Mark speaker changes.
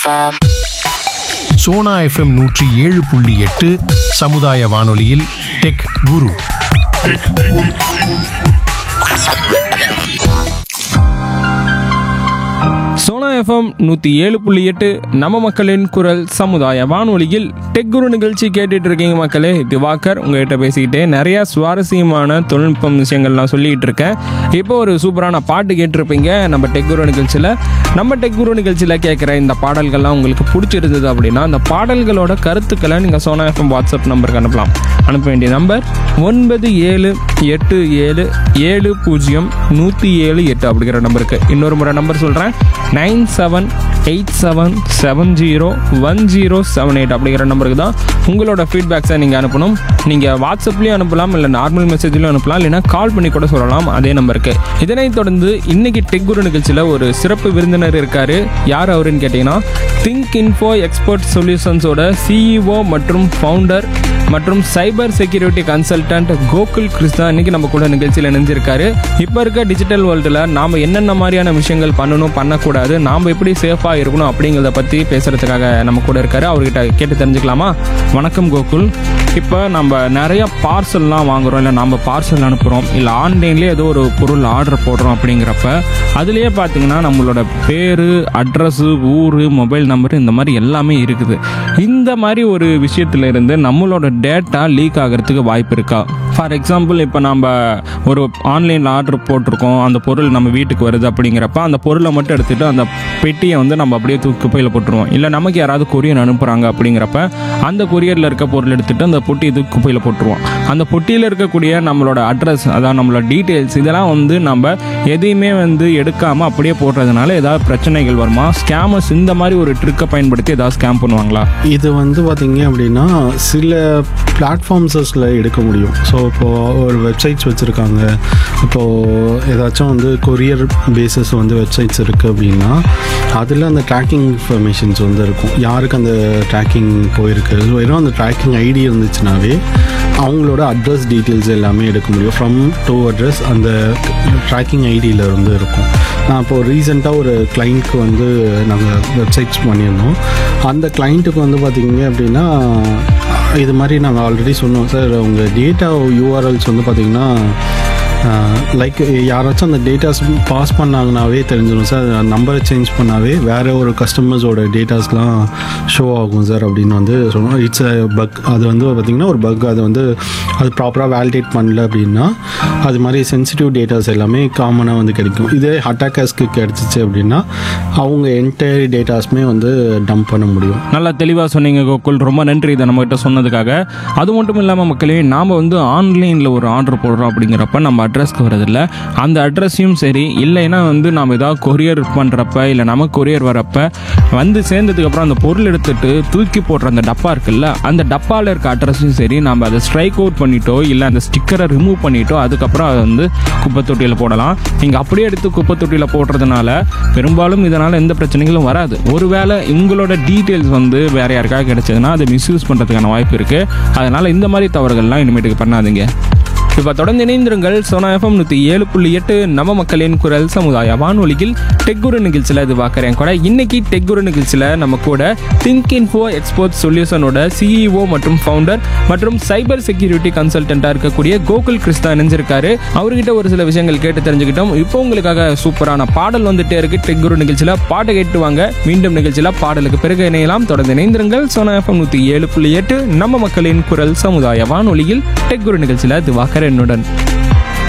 Speaker 1: FM.
Speaker 2: Sona FM நூற்றி ஏழு புள்ளி எட்டு சமுதாய வானொலியில் டெக் குரு
Speaker 3: சோனா எஃப்எம் நூற்றி ஏழு புள்ளி எட்டு நம்ம மக்களின் குரல் சமுதாய வானொலியில் டெக் குரு நிகழ்ச்சி கேட்டுட்டு இருக்கீங்க மக்களே திவாகர் உங்ககிட்ட பேசிக்கிட்டே நிறைய சுவாரஸ்யமான தொழில்நுட்பம் விஷயங்கள்லாம் சொல்லிட்டு இருக்கேன் இப்போ ஒரு சூப்பரான பாட்டு கேட்டிருப்பீங்க நம்ம டெக் குரு நிகழ்ச்சியில் நம்ம டெக் குரு நிகழ்ச்சியில் கேட்குற இந்த பாடல்கள்லாம் உங்களுக்கு பிடிச்சிருந்தது அப்படின்னா அந்த பாடல்களோட கருத்துக்களை நீங்கள் சோனா எஃப்எம் வாட்ஸ்அப் நம்பருக்கு அனுப்பலாம் அனுப்ப வேண்டிய நம்பர் ஒன்பது ஏழு எட்டு ஏழு ஏழு பூஜ்ஜியம் நூற்றி ஏழு எட்டு அப்படிங்கிற நம்பருக்கு இன்னொரு முறை நம்பர் சொல்கிறேன் nine seven eight seven seven zero one zero seven eight அப்படிங்கிற நம்பருக்கு தான் உங்களோட ஃபீட்பேக்ஸை நீங்கள் அனுப்பணும் நீங்கள் வாட்ஸ்அப்லேயும் அனுப்பலாம் இல்லை நார்மல் மெசேஜ்லையும் அனுப்பலாம் இல்லைனா கால் பண்ணி கூட சொல்லலாம் அதே நம்பருக்கு இதனைத் தொடர்ந்து இன்னைக்கு டெக் குரு நிகழ்ச்சியில் ஒரு சிறப்பு விருந்தினர் இருக்காரு யார் அவருன்னு கேட்டிங்கன்னா திங்க் இன்ஃபோ எக்ஸ்பர்ட் சொல்யூஷன்ஸோட சிஇஓ மற்றும் ஃபவுண்டர் மற்றும் cyber security consultant Gokul Krishna இன்னைக்கு நம்ம கூட நிகழ்ச்சியில் இணைஞ்சிருக்காரு இப்போ இருக்க டிஜிட்டல் வேர்ல்டில் நாம் என்னென்ன மாதிரியான விஷயங்கள் பண்ணணும் பண்ணக்கூடாது நாம் எப்படி சேஃபாக இருக்கணும் அப்படிங்கிறத பற்றி பேசுகிறதுக்காக நம்ம கூட இருக்காரு அவர்கிட்ட கேட்டு தெரிஞ்சுக்கலாமா வணக்கம் கோகுல் இப்போ நம்ம நிறைய பார்சல்லாம் வாங்குறோம் இல்லை நம்ம பார்சல் அனுப்புகிறோம் இல்லை ஆன்லைன்லேயே ஏதோ ஒரு பொருள் ஆர்டர் போடுறோம் அப்படிங்கிறப்ப அதுலேயே பார்த்தீங்கன்னா நம்மளோட பேர் அட்ரஸு ஊர் மொபைல் நம்பர் இந்த மாதிரி எல்லாமே இருக்குது இந்த மாதிரி ஒரு விஷயத்துல இருந்து நம்மளோட டேட்டா லீக் ஆகிறதுக்கு வாய்ப்பு இருக்கா ஃபார் எக்ஸாம்பிள் இப்போ நம்ம ஒரு ஆன்லைனில் ஆர்டர் போட்டிருக்கோம் அந்த பொருள் நம்ம வீட்டுக்கு வருது அப்படிங்கிறப்ப அந்த பொருளை மட்டும் எடுத்துகிட்டு அந்த பெட்டியை வந்து நம்ம அப்படியே தூக்கி குப்பையில் போட்டுருவோம் இல்லை நமக்கு யாராவது கொரியர் அனுப்புகிறாங்க அப்படிங்கிறப்ப அந்த கொரியரில் இருக்க பொருள் எடுத்துகிட்டு அந்த பொட்டியை தூக்கி குப்பையில் போட்டுருவோம் அந்த பொட்டியில் இருக்கக்கூடிய நம்மளோட அட்ரஸ் அதாவது நம்மளோட டீட்டெயில்ஸ் இதெல்லாம் வந்து நம்ம எதையுமே வந்து எடுக்காமல் அப்படியே போடுறதுனால ஏதாவது பிரச்சனைகள் வருமா ஸ்கேமர்ஸ் இந்த மாதிரி ஒரு ட்ரிக்கை பயன்படுத்தி ஏதாவது ஸ்கேம் பண்ணுவாங்களா
Speaker 4: இது வந்து பார்த்தீங்க அப்படின்னா சில பிளாட்ஃபார்ம்ஸஸில் எடுக்க முடியும் ஸோ இப்போது ஒரு வெப்சைட்ஸ் வச்சுருக்காங்க இப்போது ஏதாச்சும் வந்து கொரியர் பேஸஸ் வந்து வெப்சைட்ஸ் இருக்குது அப்படின்னா அதில் அந்த ட்ராக்கிங் இன்ஃபர்மேஷன்ஸ் வந்து இருக்கும் யாருக்கு அந்த ட்ராக்கிங் போயிருக்கு வெறும் அந்த ட்ராக்கிங் ஐடி இருந்துச்சுனாவே அவங்களோட அட்ரஸ் டீட்டெயில்ஸ் எல்லாமே எடுக்க முடியும் ஃப்ரம் டு அட்ரஸ் அந்த ட்ராக்கிங் ஐடியில் இருந்து இருக்கும் நான் இப்போது ரீசெண்டாக ஒரு கிளைண்ட்க்கு வந்து நாங்கள் வெப்சைட்ஸ் பண்ணியிருந்தோம் அந்த கிளைண்ட்டுக்கு வந்து பார்த்தீங்க அப்படின்னா இது மாதிரி நாங்கள் ஆல்ரெடி சொன்னோம் சார் உங்கள் டேட்டா யூஆர்எல்ஸ் வந்து பார்த்தீங்கன்னா லைக் யாராச்சும் அந்த டேட்டாஸ் பாஸ் பண்ணாங்கனாவே தெரிஞ்சிடும் சார் நம்பரை சேஞ்ச் பண்ணாவே வேறு ஒரு கஸ்டமர்ஸோட டேட்டாஸ்லாம் ஷோ ஆகும் சார் அப்படின்னு வந்து சொன்னோம் இட்ஸ் பக் அது வந்து பார்த்திங்கன்னா ஒரு பக் அது வந்து அது ப்ராப்பராக வேலிடேட் பண்ணல அப்படின்னா அது மாதிரி சென்சிட்டிவ் டேட்டாஸ் எல்லாமே காமனாக வந்து கிடைக்கும் இதே அட்டாக்கர்ஸ்க்கு கிடச்சிச்சு அப்படின்னா அவங்க என்டையர் டேட்டாஸுமே வந்து டம்ப் பண்ண முடியும்
Speaker 3: நல்லா தெளிவாக சொன்னீங்க கோகுல் ரொம்ப நன்றி இதை நம்மகிட்ட சொன்னதுக்காக அது மட்டும் இல்லாமல் மக்களே நாம் வந்து ஆன்லைனில் ஒரு ஆர்டர் போடுறோம் அப்படிங்கிறப்ப நம்ம அட்ரஸ்க்கு வரதில்ல அந்த அட்ரஸையும் சரி இல்லைன்னா வந்து நாம் ஏதாவது கொரியர் பண்ணுறப்ப இல்லை நமக்கு கொரியர் வரப்ப வந்து சேர்ந்ததுக்கப்புறம் அந்த பொருள் எடுத்துட்டு தூக்கி போடுற அந்த டப்பா இருக்குல்ல அந்த டப்பாவில் இருக்க அட்ரஸையும் சரி நம்ம அதை ஸ்ட்ரைக் அவுட் பண்ணிட்டோ இல்லை அந்த ஸ்டிக்கரை ரிமூவ் பண்ணிட்டோ அதுக்கப்புறம் அதை வந்து குப்பை தொட்டியில் போடலாம் நீங்கள் அப்படியே எடுத்து குப்பை தொட்டியில் போடுறதுனால பெரும்பாலும் இதனால் எந்த பிரச்சனைகளும் வராது ஒருவேளை உங்களோட டீட்டெயில்ஸ் வந்து வேற யாருக்காக கிடைச்சதுன்னா அதை மிஸ்யூஸ் பண்ணுறதுக்கான வாய்ப்பு இருக்குது அதனால் இந்த மாதிரி தவறுகள்லாம் இனிமேட்டுக்கு பண்ணாதீங்க இப்போ தொடர்ந்து இணைந்திருங்கள் சோனா எஃப்எம் நூற்றி ஏழு புள்ளி எட்டு நம்ம மக்களின் குரல் சமுதாய வானொலியில் டெக்குரு நிகழ்ச்சியில் இது பார்க்குறேன் கூட இன்னைக்கு டெக்குரு நிகழ்ச்சியில் நம்ம கூட திங்க் இன்ஃபோ எக்ஸ்போர்ட் சொல்யூஷனோட சிஇஓ மற்றும் ஃபவுண்டர் மற்றும் சைபர் செக்யூரிட்டி கன்சல்டண்ட்டாக இருக்கக்கூடிய கோகுல் கிருஷ்ணா இணைஞ்சிருக்காரு அவர்கிட்ட ஒரு சில விஷயங்கள் கேட்டு தெரிஞ்சுக்கிட்டோம் இப்போ உங்களுக்காக சூப்பரான பாடல் வந்துட்டே இருக்கு டெக்குரு நிகழ்ச்சியில் பாட்டை கேட்டு வாங்க மீண்டும் நிகழ்ச்சியில் பாடலுக்கு பிறகு இணையலாம் தொடர்ந்து இணைந்திருங்கள் சோனா எஃப்எம் நூற்றி ஏழு புள்ளி எட்டு நம்ம மக்களின் குரல் சமுதாய வானொலியில் டெக்குரு நிகழ்ச்சியில் திவாகர் என்னுடன்